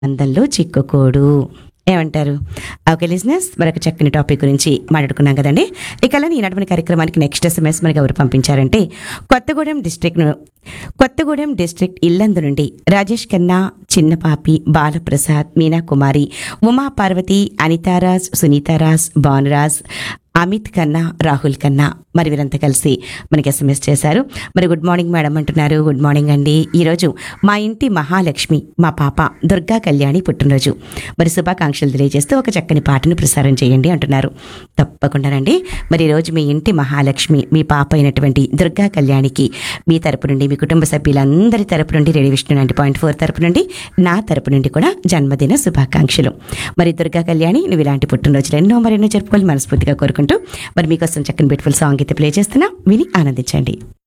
అందంలో చిక్కుకోడు ఏమంటారు ఓకే లిజినెస్ మరొక చక్కని టాపిక్ గురించి మాట్లాడుకున్నాం కదండి ఇక అలానే ఈనాటి మన కార్యక్రమానికి నెక్స్ట్ ఎస్ఎంఎస్ మనకి ఎవరు పంపించారంటే కొత్తగూడెం డిస్ట్రిక్ట్ కొత్తగూడెం డిస్ట్రిక్ట్ ఇల్లందు నుండి రాజేష్ ఖన్నా చిన్నపాపి బాలప్రసాద్ మీనా కుమారి ఉమా పార్వతి అనితారాజ్ సునీతారాజ్ భానురాజ్ అమిత్ కన్నా రాహుల్ కన్నా మరి వీరంతా కలిసి మనకి ఎస్ఎంఎస్ చేశారు మరి గుడ్ మార్నింగ్ మేడం అంటున్నారు గుడ్ మార్నింగ్ అండి ఈరోజు మా ఇంటి మహాలక్ష్మి మా పాప దుర్గా కళ్యాణి పుట్టినరోజు మరి శుభాకాంక్షలు తెలియజేస్తూ ఒక చక్కని పాటను ప్రసారం చేయండి అంటున్నారు తప్పకుండానండి మరి ఈరోజు మీ ఇంటి మహాలక్ష్మి మీ పాప అయినటువంటి దుర్గా కళ్యాణికి మీ తరపు నుండి మీ కుటుంబ సభ్యులందరి తరపు నుండి radio Vishnu ninety point four తరపు నుండి నా తరపు నుండి కూడా జన్మదిన శుభాకాంక్షలు మరి దుర్గా కళ్యాణి నువ్వు ఇలాంటి పుట్టినరోజులు ఎన్నో మరెన్నో జరుపుకోవాలి మనస్ఫూర్తిగా కోరుకుంటూ మరి మీకోసం చక్కని బ్యూటిఫుల్ సాంగ్ అయితే ప్లే చేస్తున్నా విని ఆనందించండి